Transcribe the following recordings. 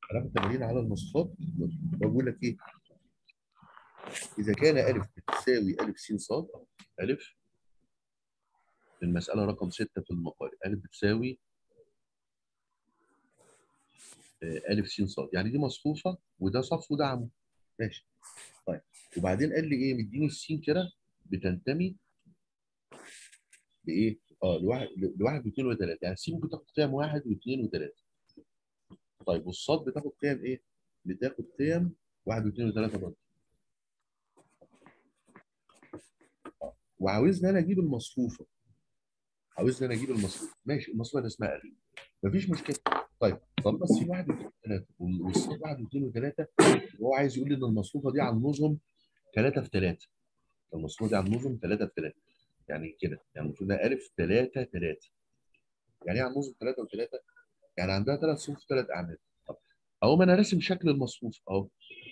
هناخد تمارين على المواصفات بقول لك ايه اذا كان الف بتساوي الف س ص الف المساله رقم 6 في المقال الف بتساوي آه، الف س ص يعني دي مصفوفه وده صف وده عمود ماشي طيب وبعدين قال لي ايه مديني السين كده بتنتمي لايه؟ اه لواحد لواحد واثنين وثلاثه يعني السين ممكن تاخد قيم واحد واثنين وثلاثه طيب والصاد بتاخد قيم ايه؟ بتاخد قيم واحد واثنين وثلاثه برضه وعاوزني انا اجيب المصفوفه عاوزني انا اجيب المصفوفه ماشي المصفوفه اللي اسمها الف مفيش مشكله طيب طب بس في واحد واثنين وثلاثه والصاد واحد واثنين وثلاثه وهو عايز يقول لي ان المصفوفه دي عن نظم ثلاثه في ثلاثه المصفوفه دي عن نظم ثلاثه في ثلاثه يعني كده يعني المفروض انها الف ثلاثه ثلاثه يعني ايه عن نظم ثلاثه وثلاثه؟ يعني عندها ثلاث صفوف ثلاث اعمال طب اهو ما انا راسم شكل المصفوف اهو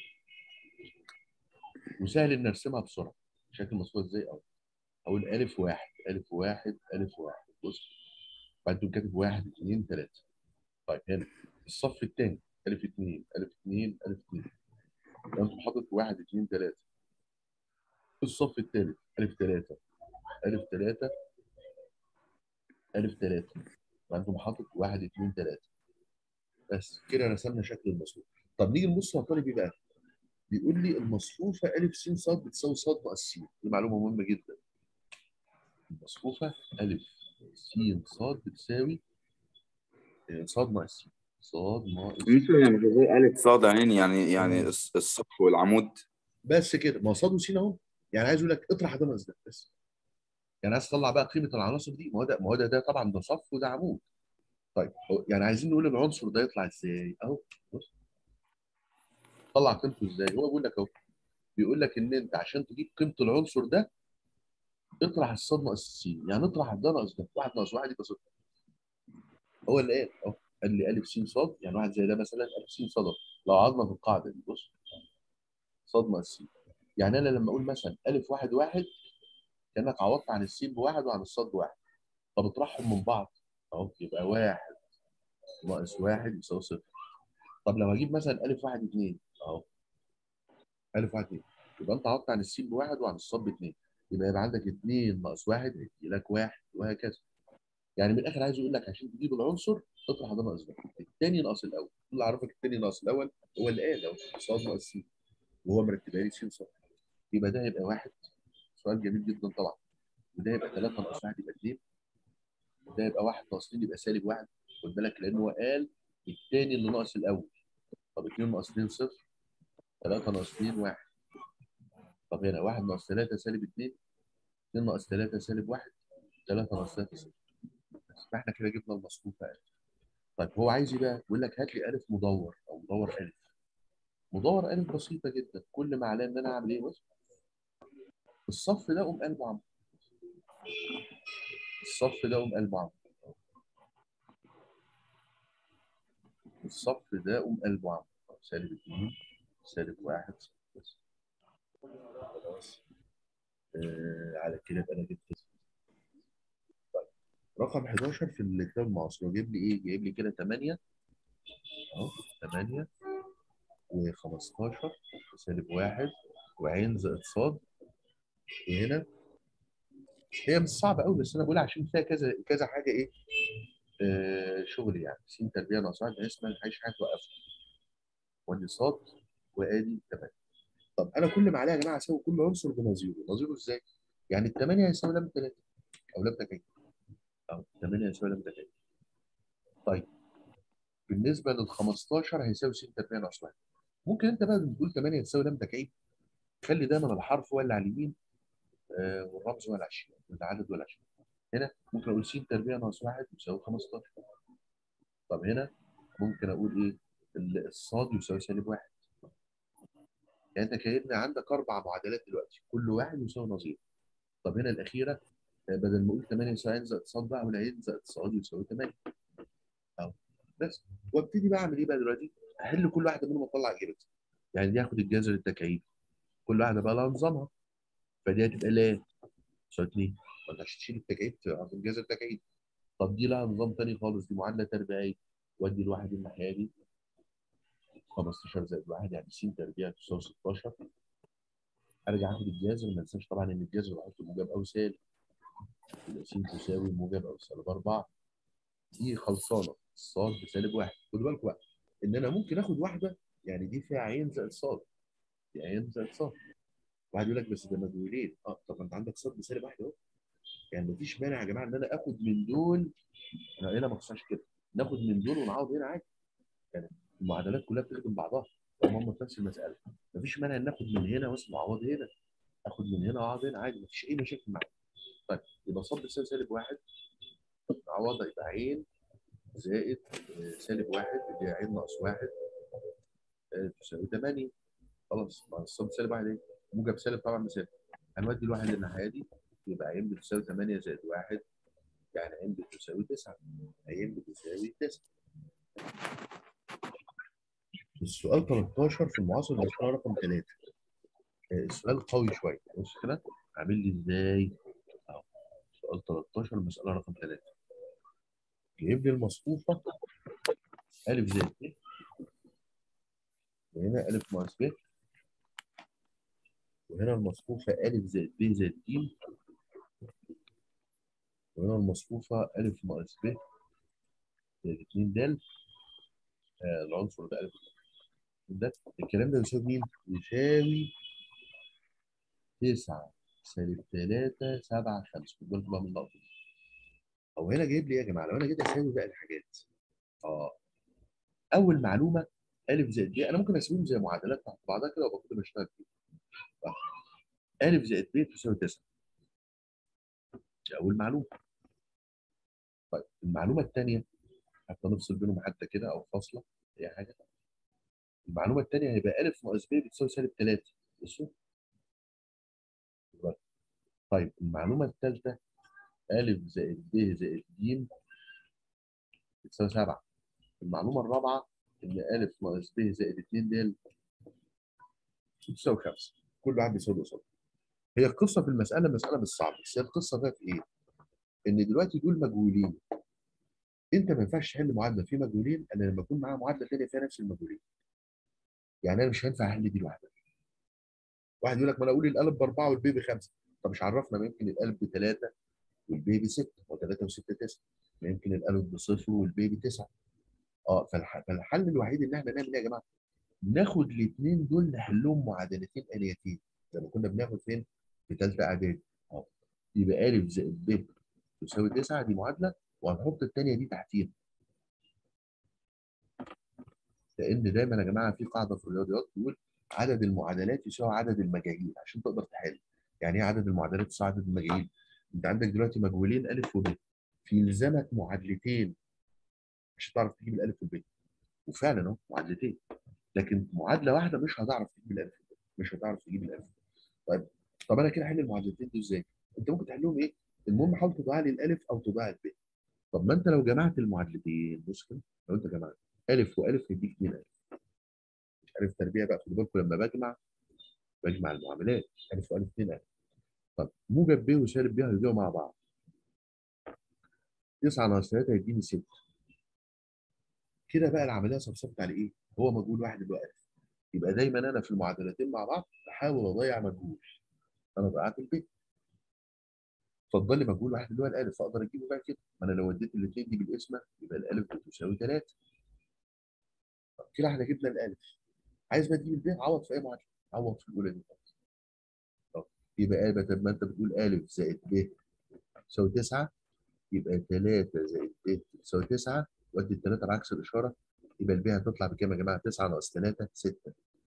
وسهل ان ارسمها بسرعه شكل المصفوفه ازاي اهو اقول الف واحد الف واحد الف واحد بص بعد كاتب واحد اثنين ثلاثه طيب هنا الصف الثاني الف اثنين الف اثنين الف اثنين انت حاطط واحد اثنين ثلاثه الصف الثالث الف ثلاثه الف ثلاثه الف ثلاثه وانتم حاطط واحد اثنين ثلاثه بس كده رسمنا شكل المصفوف طب نيجي نبص على طالب ايه بقى؟ بيقول لي المصفوفه الف س ص بتساوي ص ناقص س دي معلومه مهمه جدا المصفوفه الف س ص بتساوي آه، ص ناقص س ص ناقص س. ممكن يعني زي ألف صاد عين يعني يعني الص- الصف والعمود بس كده ما هو ص وس اهو يعني عايز يقول لك اطرح ده ناقص ده بس يعني عايز تطلع بقى قيمه العناصر دي ما هو ده ما هو ده, ده طبعا ده صف وده عمود طيب هو- يعني عايزين نقول العنصر ده يطلع ازاي اهو بص طلع قيمته ازاي هو بيقول لك اهو بيقول لك ان انت عشان تجيب قيمه العنصر ده اطرح الصاد ناقص السين يعني اطرح ده ناقص ده واحد ناقص واحد يبقى صفر هو اللي قال اهو قال لي الف س صاد يعني واحد زي ده مثلا الف س صاد أهو. لو قعدنا في القاعده دي بص صاد ناقص س يعني انا لما اقول مثلا الف واحد واحد كانك عوضت عن السين بواحد وعن الصاد بواحد طب اطرحهم من بعض اهو يبقى واحد ناقص واحد يساوي صفر طب لو هجيب مثلا الف واحد اثنين اهو الف واحد اثنين يبقى انت عوضت عن السين بواحد وعن الصاد باثنين يبقى يبقى عندك اثنين ناقص واحد هيدي لك واحد وهكذا يعني من الاخر عايز يقول لك عشان تجيب العنصر اطرح ده ناقص ده الثاني ناقص الاول اللي عرفك الثاني ناقص الاول هو اللي قال اهو صاد ناقص س وهو مرتبها لي س صاد يبقى ده يبقى واحد سؤال جميل جدا طبعا وده يبقى 3 ناقص 1 يبقى 2 وده يبقى 1 ناقص 2 يبقى سالب 1 خد بالك لان هو قال الثاني اللي ناقص الاول طب 2 ناقص 2 صفر 3 ناقص 2 1 طب هنا 1 ناقص 3 سالب 2 2 ناقص 3 سالب 1 3 ناقص 3 صفر بس فاحنا كده جبنا المصفوفه الف طيب هو عايز ايه بقى؟ بيقول لك هات لي الف مدور او مدور الف مدور الف بسيطه جدا كل ما عليا ان انا اعمل ايه بص الصف ده قوم قلبه عمود الصف ده قوم قلبه عمود الصف ده قوم قلبه عمود سالب 2 سالب 1 بس خلاص آه على كده يبقى انا جبت طيب رقم 11 في الكتاب المعاصر جايب لي ايه؟ جايب لي كده 8 اهو 8 و15 وسالب 1 وعين زائد صاد وهنا هي مش صعبه قوي بس انا بقول عشان فيها كذا كذا حاجه ايه آه شغل يعني س تربيه ناقص واحد بحيث ما فيش حاجه توقفها وادي صاد وادي 8 طب انا كل ما عليها يا جماعه اساوي كل عنصر بنظيره نظيره ازاي؟ يعني الثمانيه هيساوي لام 3 او لام تكعيب او 8 هيساوي لام تكعيب طيب بالنسبه لل 15 هيساوي س تربيه ناقص واحد ممكن انت بقى بتقول 8 تساوي لام تكعيب خلي دايما الحرف هو اللي على اليمين آه والرمز هو اللي على الشمال العدد هو اللي على الشمال هنا ممكن اقول س تربيع ناقص واحد يساوي 15 طب هنا ممكن اقول ايه ال- الصاد يساوي سالب واحد يعني انت كأن عندك اربع معادلات دلوقتي كل واحد يساوي نظير طب هنا الاخيره آه، بدل ما اقول 8 يساوي عين زائد صاد بقى اقول عين زائد صاد يساوي 8 اهو بس وابتدي بقى اعمل ايه بقى دلوقتي؟ احل كل واحده منهم واطلع اجابتها يعني دي هاخد الجذر التكعيبي كل واحده بقى لها نظامها فدي هتبقى لا يساوي 2 ما انت عشان تشيل التكعيب تاخد الجذر التكعيبي طب دي لها نظام تاني خالص دي معادله تربيعيه ودي الواحد الناحيه دي 15 زائد 1 يعني س تربيع تساوي 16 ارجع اخد الجذر ما انساش طبعا ان الجذر بحط موجب او سالب يبقى س تساوي موجب او سالب 4 دي خلصانه الصاد بسالب 1 خدوا بالكم بقى ان انا ممكن اخد واحده يعني دي فيها عين زائد صاد دي عين زائد صاد واحد يقول لك بس ده مجهولين اه طب ما انت عندك صاد بسالب 1 اهو يعني مفيش مانع يا جماعه ان انا اخد من دول انا هنا ما خصهاش كده ناخد من دول ونعوض هنا عادي يعني المعادلات كلها بتخدم بعضها طالما هم في نفس المساله مفيش مانع ان اخد من هنا واسمع عوض هنا اخد من هنا واقعد هنا عادي مفيش اي مشاكل معايا طيب يبقى صاد بتساوي سالب واحد نعوضها يبقى عين زائد آه، سالب واحد اللي هي عين ناقص واحد آه، تساوي 8 خلاص ما الصاد سالب واحد ايه موجب سالب طبعا بسالب هنودي الواحد للناحيه دي يبقى عين بتساوي 8 زائد واحد يعني عين بتساوي 9 عين بتساوي 9 السؤال 13 في المعاصر المسألة رقم 3 السؤال قوي شوية بص كده عامل لي ازاي اهو سؤال 13 المسألة رقم 3 جايب لي المصفوفة ألف زائد ب وهنا ألف ناقص ب وهنا المصفوفة ألف زائد ب زائد ج وهنا المصفوفة ألف ناقص ب زائد 2 د آه العنصر ده ألف ده الكلام ده يساوي مين؟ يساوي 9 سالب 3 7 5 خد بالكم بقى من النقطة دي هو هنا جايب لي ايه يا جماعة؟ لو أنا جيت أساوي بقى الحاجات اه أول معلومة ألف زائد ب أنا ممكن أسويهم زي معادلات تحت بعضها كده وأبقى كده بشتغل فيهم آه. ألف زائد ب تساوي 9 دي أول معلومة طيب المعلومة الثانية حتى نفصل بينهم حتى كده أو فاصلة أي حاجة المعلومة الثانية هيبقى ألف ناقص ب بتساوي سالب 3 بصوا طيب المعلومة الثالثة ألف زائد ب زائد ج بتساوي 7 المعلومة الرابعة إن ألف ناقص ب زائد 2 د بتساوي 5 كل واحد بيساوي قصاد هي القصة في المسألة مسألة مش صعبة بس هي القصة بقى في إيه؟ إن دلوقتي دول مجهولين أنت ما ينفعش تحل معادلة في مجهولين أنا لما أكون معايا معادلة ثانية فيها نفس المجهولين يعني أنا مش هينفع أحل دي لوحدها واحد يقول لك ما أنا أقول الألف بأربعة والبي بخمسة طب مش عرفنا ما يمكن الألف بثلاثة والبي بستة وثلاثة وستة تسعة ما يمكن الألف بصفر والبي بتسعة اه فالح... فالحل الوحيد ان احنا نعمل ايه يا جماعه؟ ناخد الاثنين دول نحلهم معادلتين اليتين زي ما كنا بناخد فين؟ في ثالثه اعدادي اه يبقى الف زائد ب تساوي 9 دي معادله وهنحط الثانيه دي تحتيها لان دايما يا جماعه في قاعده في الرياضيات تقول عدد المعادلات يساوي عدد المجاهيل عشان تقدر تحل يعني ايه عدد المعادلات يساوي عدد المجاهيل؟ انت عندك دلوقتي مجهولين الف وب في يلزمك معادلتين عشان تعرف تجيب الالف والب وفعلا اهو معادلتين لكن معادله واحده مش هتعرف تجيب الالف والب مش هتعرف تجيب الالف طيب طب انا كده احل المعادلتين دول ازاي؟ انت ممكن تحلهم ايه؟ المهم حاول تضيع لي الالف او تضيع الب طب ما انت لو جمعت المعادلتين بص كده لو انت جمعت الف والف يديك 2 الف مش عارف تربيع بقى خد بالكم لما بجمع بجمع المعاملات الف والف 2 الف طب موجب ب وسالب ب هيجوا مع بعض 9 ناقص 3 هيديني 6 كده بقى العمليه صفصفت على ايه؟ هو مجهول واحد اللي هو الف يبقى دايما انا في المعادلتين مع بعض بحاول اضيع مجهول انا ضيعت الب فضل لي مجهول واحد اللي هو الالف اقدر اجيبه بقى كده ما انا لو اديت الاثنين دي بالقسمه يبقى الالف بتساوي 3 طب كده احنا جبنا الالف عايز بقى تجيب الب عوض في اي معادله عوض في الاولى دي خالص طب يبقى طب ما انت بتقول الف زائد ب تساوي 9 يبقى 3 زائد ب تساوي 9 وادي الثلاثه بعكس الاشاره يبقى الب هتطلع بكام يا جماعه 9 ناقص 3 6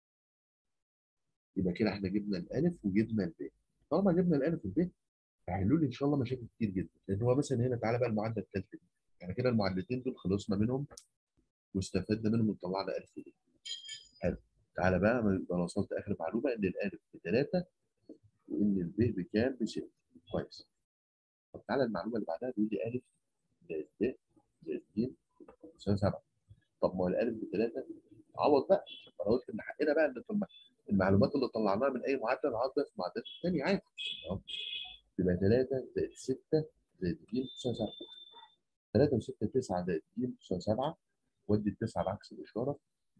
يبقى كده احنا جبنا الالف وجبنا الب طالما جبنا الالف والب هيحلوا لي ان شاء الله مشاكل كتير جدا لان هو مثلا هنا تعالى بقى المعادله الثالثه دي يعني كده المعادلتين دول خلصنا منهم واستفدنا منهم وطلعنا الف ودي حلو تعالى بقى يبقى انا وصلت اخر معلومه ان الالف بثلاثه وان الب بكام؟ بسته كويس طب تعالى المعلومه اللي بعدها بيقول لي الف زائد ب زائد ج يساوي 7 طب ما هو الالف بثلاثه عوض بقى انا قلت ان حقنا بقى ان المعلومات اللي طلعناها من اي معادله نعوض بيها في المعادلات الثانيه عادي يبقى 3 زائد 6 زائد ج تساوي 7 3 و6 9 زائد ج تساوي 7 ودي التسعه بعكس الاشاره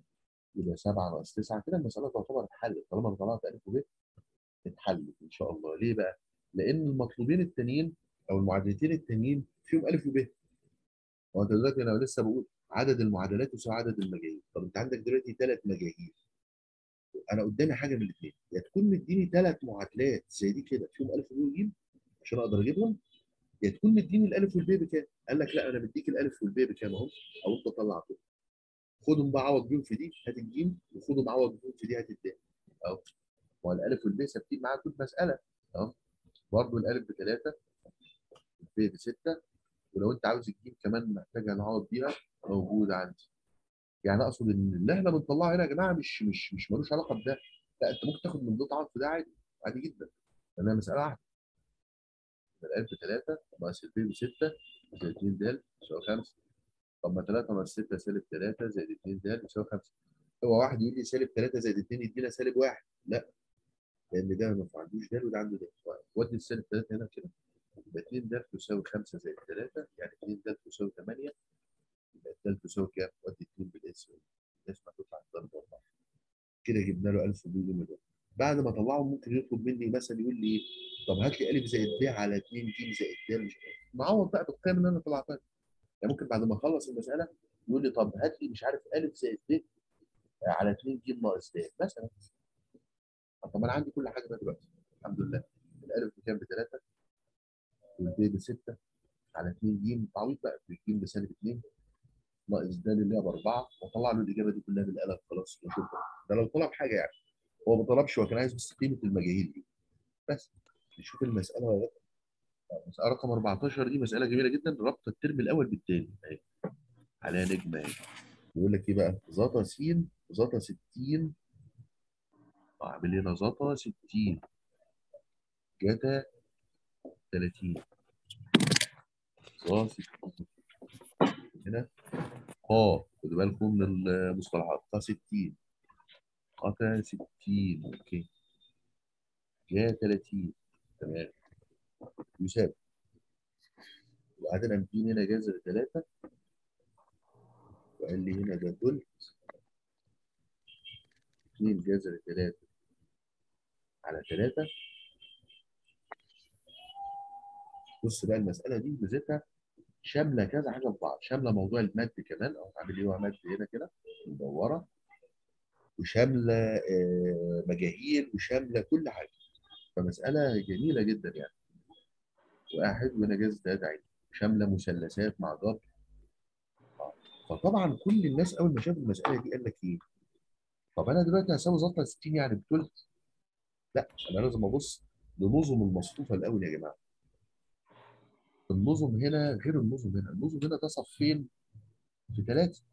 يبقى 7 ناقص 9 كده المساله تعتبر اتحلت طالما انا طلعت الف وب اتحلت ان شاء الله ليه بقى؟ لان المطلوبين التانيين او المعادلتين التانيين فيهم الف وب هو انت دلوقتي انا لسه بقول عدد المعادلات يساوي عدد المجاهيل طب انت عندك دلوقتي ثلاث مجاهيل انا قدامي حاجه من الاثنين يا تكون مديني ثلاث معادلات زي دي كده فيهم الف وب وج عشان اقدر اجيبهم يا تكون مديني الالف والب بكام قال لك لا انا مديك الالف والب بكام اهو او انت طلعتهم خدهم بقى عوض بيهم في دي هات الجيم وخدهم عوض بيهم في دي هات الدال اهو هو الالف والب ثابتين معاك طول مساله اهو برضه الالف بثلاثه الب بسته ولو انت عاوز الجيم كمان محتاجه نعوض بيها موجوده عندي يعني اقصد ان اللي احنا بنطلعه هنا يا جماعه مش مش مش ملوش علاقه بده لا انت ممكن تاخد من ده تعوض في ده عادي عادي جدا لانها مساله واحده الالف بثلاثه ناقص الب بسته زائد 2 د يساوي 5 طب ما 3 ناقص 6 سالب 3 زائد 2 د يساوي 5 هو واحد يقول لي سالب 3 زائد 2 يدينا سالب 1 لا لان ده ما عندوش د وده عنده د ودي السالب 3 هنا كده يبقى 2 د تساوي 5 زائد 3 يعني 2 د تساوي 8 يبقى د تساوي كام؟ ودي 2 بالاسم الاسم هتطلع ضرب 4 كده جبنا له 1000 وبيقول له بعد ما اطلعه ممكن يطلب مني مثلا يقول لي ايه؟ طب هات لي الف زائد ب على 2 ج زائد د مش عارف معوض بقى بالقيم اللي انا طلعتها يعني ممكن بعد ما اخلص المساله يقول لي طب هات لي مش عارف الف زائد ب على 2 ج ناقص د مثلا طب انا عندي كل حاجه بقى دلوقتي الحمد لله الالف بكام بثلاثه والب بسته على 2 ج تعويض بقى الج بسالب 2 ناقص د اللي هي باربعه واطلع له الاجابه دي كلها بالقلم خلاص شكرا ده لو طلب حاجه يعني هو ما طلبش هو كان عايز بس قيمه المجاهيل دي بس نشوف المساله ولا لا مساله رقم 14 دي مساله جميله جدا ربط الترم الاول بالثاني اهي عليها نجمه اهي بيقول لك ايه بقى زتا س زتا 60 اعمل هنا زتا 60 جتا 30 زا 60 هنا ق خدوا بالكم من المصطلحات ق 60 قتا 60 اوكي جا 30 تمام يساوي وبعدين امتين هنا جذر 3 وقال لي هنا ده ثلث 2 جذر 3 على 3 بص بقى المساله دي ميزتها شامله كذا حاجه في بعض شامله موضوع المد كمان او عامل ايه مد هنا كده مدوره وشامله آه، مجاهيل وشامله كل حاجه فمساله جميله جدا يعني واحد وهنا جاز ثلاثه عين شامله مثلثات مع جبر آه. فطبعا كل الناس اول ما شافوا المساله دي قال لك ايه؟ طب انا دلوقتي هساوي زلطه 60 يعني بثلث لا انا لازم ابص لنظم المصفوفه الاول يا جماعه النظم هنا غير النظم هنا النظم هنا ده صفين في ثلاثه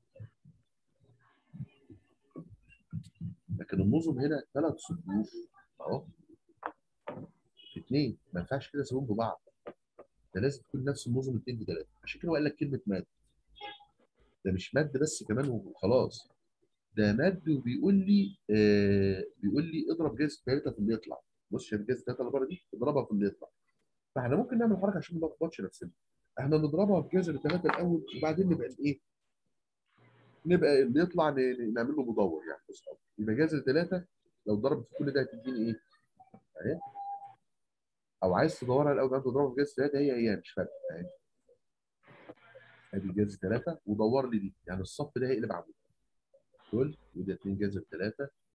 لكن النظم هنا ثلاث صفوف اهو في اثنين ما ينفعش كده اسويهم ببعض ده لازم تكون نفس النظم اثنين في ثلاثه عشان كده هو قال لك كلمه مد ده مش مد بس كمان وخلاص ده مد وبيقول لي آه بيقول لي اضرب جاز ثلاثه في اللي يطلع بص شايف جاز ثلاثه اللي بره دي اضربها في اللي يطلع فاحنا ممكن نعمل حركه عشان ما نلخبطش نفسنا احنا نضربها في جذر ثلاثه الاول وبعدين نبقى ايه نبقى اللي يطلع ن- ن- نعمل له مدور يعني بص يبقى جذر ثلاثه لو ضربت في كل ده هتديني ايه؟ اهي او عايز تدورها الاول بعد تضربها في جذر ثلاثه هي هي مش فارقه اهي ادي جذر ثلاثه ودور لي دي يعني الصف ده هيقلب عمود دول وده 2 جذر ثلاثه